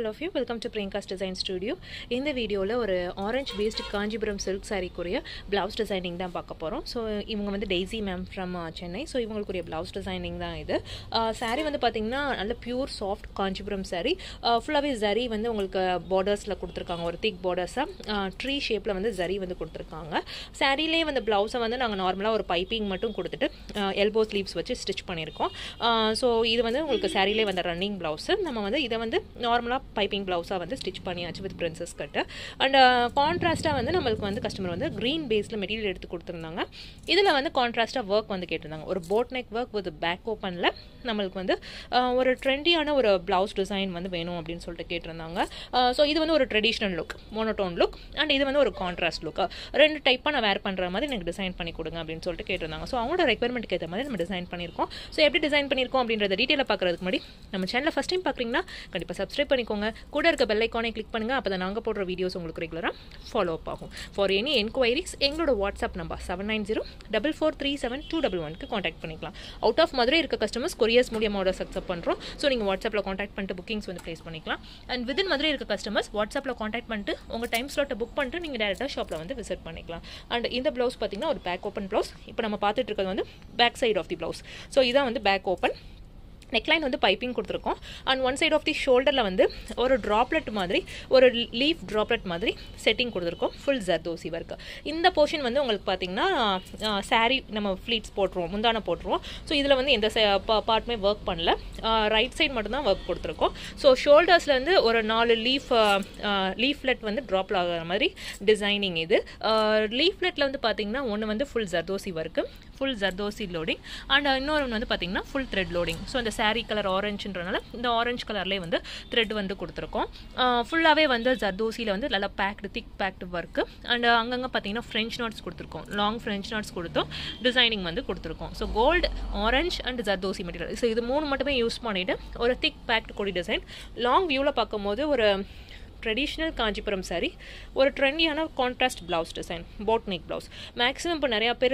of you welcome to Priyanka's design studio இந்த வீடியோவில் ஒரு ஆரஞ்ச் பேஸ்டு காஞ்சிபுரம் சில்க் சாரீக்குரிய ப்ளவுஸ் டிசைனிங் தான் பார்க்க போகிறோம் ஸோ இவங்க வந்து Daisy ma'am from Chennai so இவங்களுக்குரிய ப்ளவுஸ் டிசைனிங் தான் இது சாரீ வந்து பார்த்திங்கன்னா நல்ல பியூர் சாஃப்ட் காஞ்சிபுரம் சாரீ ஃபுல்லாகவே ஜரி வந்து உங்களுக்கு பார்டர்ஸில் கொடுத்துருக்காங்க ஒரு திக் பார்டர்ஸாக ட்ரீ ஷேப்பில் வந்து ஜரி வந்து கொடுத்துருக்காங்க சாரீலே வந்து ப்ளவுஸை வந்து நாங்கள் நார்மலாக ஒரு பைப்பிங் மட்டும் கொடுத்துட்டு எல்போ ஸ்லீவ்ஸ் வச்சு ஸ்டிச் பண்ணியிருக்கோம் ஸோ இது வந்து உங்களுக்கு சாரீலே வந்த ரன்னிங் ப்ளவுஸு நம்ம வந்து இதை வந்து நார்மலாக பைப்பிங் ப்ளவுஸாக வந்து ஸ்டிச் பண்ணியாச்சு வித் பிரின்சஸ் கட்டு அண்ட் கான்ட்ராஸ்ட்டாக வந்து நம்மளுக்கு வந்து கஸ்டமர் வந்து க்ரீன் பேஸில் மெட்டீரியல் எடுத்து கொடுத்துருந்தாங்க இதில் வந்து கான்ட்ராஸ்ட்டாக ஒர்க் வந்து கேட்டிருந்தாங்க ஒரு boat neck work with back ஓப்பனில் நம்மளுக்கு வந்து ஒரு ட்ரெண்டியான ஒரு ப்ளவுஸ் டிசைன் வந்து வேணும் அப்படின்னு சொல்லிட்டு கேட்டிருந்தாங்க ஸோ இது வந்து ஒரு traditional look monotone look and இது வந்து ஒரு கான்ட்ராஸ்ட் லுக் ரெண்டு டைப்பாக நான் வேர் பண்ணுற மாதிரி எனக்கு டிசைன் பண்ணி கொடுங்க அப்படின்னு சொல்லிட்டு கேட்டிருந்தாங்க ஸோ அவங்களோட ரெக்யர்மெண்ட்டுக்கு ஏற்ற மாதிரி நம்ம டிசைன் பண்ணியிருக்கோம் ஸோ எப்படி டிசைன் பண்ணியிருக்கோம் அப்படின்றத டீட்டெயிலாக பார்க்குறதுக்கு முன்னாடி நம்ம சேனலில் ஃபஸ்ட் டைம் பார்க்குறீங்கன்னா கண்டிப்பாக சப்ஸ்கிரைப் பண்ணிக்கோங்க கூட இருக்க பெல் ஐக்கானை கிளிக் பண்ணுங்கள் அப்போ தான் நாங்கள் போடுற வீடியோஸ் உங்களுக்கு ரெகுலராக ஃபாலோ அப் ஆகும் ஃபார் எனி என்கொயரிஸ் எங்களோட WhatsApp number seven nine zero double four three seven two double ஒனுக்கு காண்டாக்ட் பண்ணிக்கலாம் அவுட் ஆஃப் மதுரை இருக்க கஸ்டமர்ஸ் கொரியர்ஸ் மூலியமாக ஆர்டர்ஸ் அக்செப்ட் பண்ணுறோம் ஸோ நீங்கள் வாட்ஸ்அப்பில் காண்டாக்ட் பண்ணிட்டு புக்கிங்ஸ் வந்து ப்ளேஸ் பண்ணிக்கலாம் அண்ட் விதின் மதுரை இருக்க கஸ்டமர்ஸ் வாட்ஸ்அப்பில் காண்டாக்ட் பண்ணிட்டு உங்கள் டைம் ஸ்லாட்டை புக் பண்ணிட்டு நீங்கள் டேரெக்டாக ஷாப்பில் வந்து விசிட் பண்ணிக்கலாம் அண்ட் இந்த ப்ளவுஸ் பார்த்தீங்கன்னா ஒரு பேக் ஓப்பன் ப்ளவுஸ் இப்போ நம்ம பார்த்துட்டு இருக்கிறது வந்து back side of the blouse so இதான் வந்து பேக் ஓப்பன் நெக்லைன் வந்து பைப்பிங் கொடுத்துருக்கோம் and one side of the ஷோல்டரில் வந்து ஒரு ட்ராப்லெட் மாதிரி ஒரு லீஃப் ட்ராப்லெட் மாதிரி செட்டிங் கொடுத்துருக்கோம் ஃபுல் ஜர்தோசி ஒர்க்கு இந்த போர்ஷன் வந்து உங்களுக்கு பார்த்தீங்கன்னா சாரீ நம்ம ஃப்ளீட்ஸ் போட்டுருவோம் முந்தான போட்டுருவோம் ஸோ இதில் வந்து எந்த பார்ட்டுமே ஒர்க் பண்ணல ரைட் சைட் மட்டும்தான் ஒர்க் கொடுத்துருக்கோம் ஸோ ஷோல்டர்ஸ்லேருந்து ஒரு நாலு லீஃப் லீஃப்லெட் வந்து ட்ராப் ஆகிற மாதிரி டிசைனிங் இது லீஃப்லெட்டில் வந்து பார்த்தீங்கன்னா ஒன்று வந்து full zardozi work full zardozi loading and இன்னொரு ஒன்று வந்து பார்த்தீங்கன்னா ஃபுல் த்ரெட் லோடிங் ஸோ இந்த சாரீ கலர் ஆரஞ்சுன்றனால இந்த ஆரஞ்சு கலர்லேயே வந்து த்ரெட் வந்து கொடுத்துருக்கோம் ஃபுல்லாகவே வந்து ஜர்தோசியில் வந்து நல்லா packed thick packed work and அங்கங்கே பார்த்தீங்கன்னா ஃப்ரெஞ்ச் நாட்ஸ் கொடுத்துருக்கோம் லாங் ஃப்ரெஞ்ச் நாட்ஸ் கொடுத்தோம் டிசைனிங் வந்து கொடுத்துருக்கோம் so gold orange and zardozi material so இது மூணு மட்டுமே யூஸ் பண்ணிவிட்டு ஒரு திக் பேக்டு கொடி டிசைன் லாங் வியூவில் பார்க்கும்போது ஒரு ட்ரெடிஷ்னல் காஞ்சிபுரம் சாரீ ஒரு ட்ரெண்டியான contrast blouse design boat neck blouse maximum இப்போ நிறையா பேர்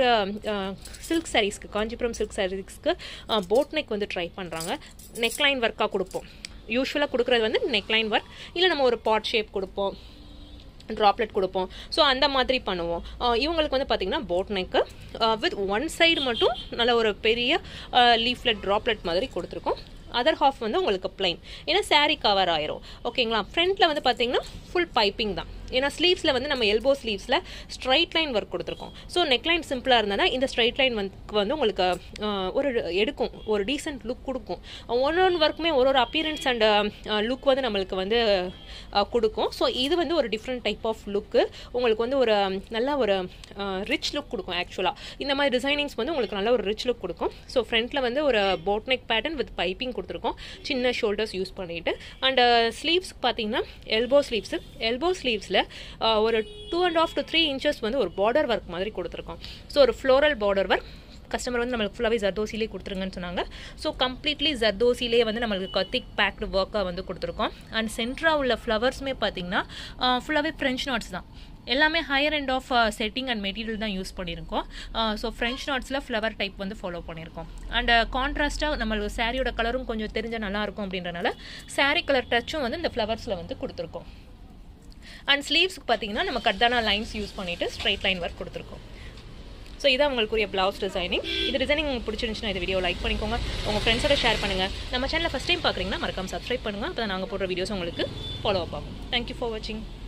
சில்க் சாரீஸ்க்கு காஞ்சிபுரம் சில்க் சாரீஸ்க்கு போட் நெக் வந்து ட்ரை பண்ணுறாங்க நெக்லைன் ஒர்க்காக கொடுப்போம் யூஸ்வலாக கொடுக்குறது வந்து நெக்லைன் ஒர்க் இல்லை நம்ம ஒரு பாட் ஷேப் கொடுப்போம் ட்ராப்லெட் கொடுப்போம் ஸோ அந்த மாதிரி பண்ணுவோம் இவங்களுக்கு வந்து பார்த்திங்கன்னா boat neck with one side மட்டும் நல்ல ஒரு பெரிய லீஃப்லெட் ட்ராப்லெட் மாதிரி கொடுத்துருக்கோம் அதர் ஹாஃப் வந்து உங்களுக்கு பிளைன் ஏன்னா சாரீ கவர் ஆயிரும் ஓகேங்களா ஃப்ரண்ட்டில் வந்து பார்த்தீங்கன்னா ஃபுல் பைப்பிங் தான் ஏன்னா ஸ்லீவ்ஸில் வந்து நம்ம எல்போ ஸ்லீவ்ஸில் ஸ்ட்ரைட் லைன் ஒர்க் கொடுத்துருக்கோம் ஸோ நெக் லைன் சிம்பிளாக இருந்ததுன்னா இந்த ஸ்ட்ரைட் லைன் வந்து வந்து உங்களுக்கு ஒரு எடுக்கும் ஒரு டீசென்ட் லுக் கொடுக்கும் ஒன் ஒன் ஒர்க்குமே ஒரு ஒரு அப்பியரன்ஸ் அண்ட் லுக் வந்து நம்மளுக்கு வந்து கொடுக்கும் ஸோ இது வந்து ஒரு டிஃப்ரெண்ட் டைப் ஆஃப் லுக்கு உங்களுக்கு வந்து ஒரு நல்ல ஒரு ரிச் லுக் கொடுக்கும் ஆக்சுவலாக இந்த மாதிரி டிசைனிங்ஸ் வந்து உங்களுக்கு நல்ல ஒரு ரிச் லுக் கொடுக்கும் ஸோ ஃப்ரண்ட்டில் வந்து ஒரு boat neck pattern with piping கொடுத்துருக்கோம் சின்ன ஷோல்டர்ஸ் யூஸ் பண்ணிவிட்டு அண்ட் ஸ்லீவ்ஸ் பார்த்தீங்கன்னா எல்போ ஸ்லீவ்ஸு எல்போ ஸ்லீவ்ஸில் ஒரு two and half to three inches வந்து ஒரு பார்டர் ஒர்க் மாதிரி கொடுத்துருக்கோம் ஸோ ஒரு ஃப்ளோரல் பார்டர் ஒர்க் கஸ்டமர் வந்து நம்மளுக்கு ஃபுல்லாகவே ஜர்தோசிலே கொடுத்துருங்கன்னு சொன்னாங்க ஸோ கம்ப்ளீட்லி ஜர்தோசிலே வந்து நம்மளுக்கு திக் பேக்டு ஒர்க்காக வந்து கொடுத்துருக்கோம் அண்ட் சென்ட்ராக உள்ள ஃப்ளவர்ஸுமே பார்த்தீங்கன்னா ஃபுல்லாகவே ஃப்ரெஞ்ச் நாட்ஸ் தான் எல்லாமே higher end of setting and material தான் யூஸ் பண்ணியிருக்கோம் ஸோ ஃப்ரெஞ்ச் நாட்ஸில் ஃப்ளவர் டைப் வந்து ஃபாலோ பண்ணியிருக்கோம் அண்ட் கான்ட்ராஸ்ட்டாக நம்மளுக்கு சாரியோட கலரும் கொஞ்சம் தெரிஞ்சால் நல்லாயிருக்கும் அப்படின்றனால சாரீ கலர் டச்சும் வந்து இந்த ஃப்ளவர்ஸில் வந்து கொடுத்துருக்கோம் அண்ட் ஸ்லீவ்ஸ்க்கு பார்த்தீங்கன்னா நம்ம கட்டான லைன்ஸ் யூஸ் பண்ணிவிட்டு ஸ்ட்ரைட் லைன் ஒர்க் கொடுத்துருக்கோம் ஸோ இதான் உங்களுக்குரிய ப்ளவுஸ் டிசைனிங் இது டிசைனிங் உங்களுக்கு பிடிச்சிருந்துச்சுன்னா இந்த வீடியோ லைக் பண்ணிக்கோங்க உங்கள் ஃப்ரெண்ட்ஸோட ஷேர் பண்ணுங்கள் நம்ம சேனலில் ஃபஸ்ட் டைம் பார்க்குறீங்கன்னா மறக்காம சப்ஸ்கிரைப் பண்ணுங்கள் அப்போ தான் நாங்கள் போடுற வீடியோஸ் உங்களுக்கு ஃபாலோ அப் ஆகும் தேங்க்யூ ஃபார் வாட்சிங்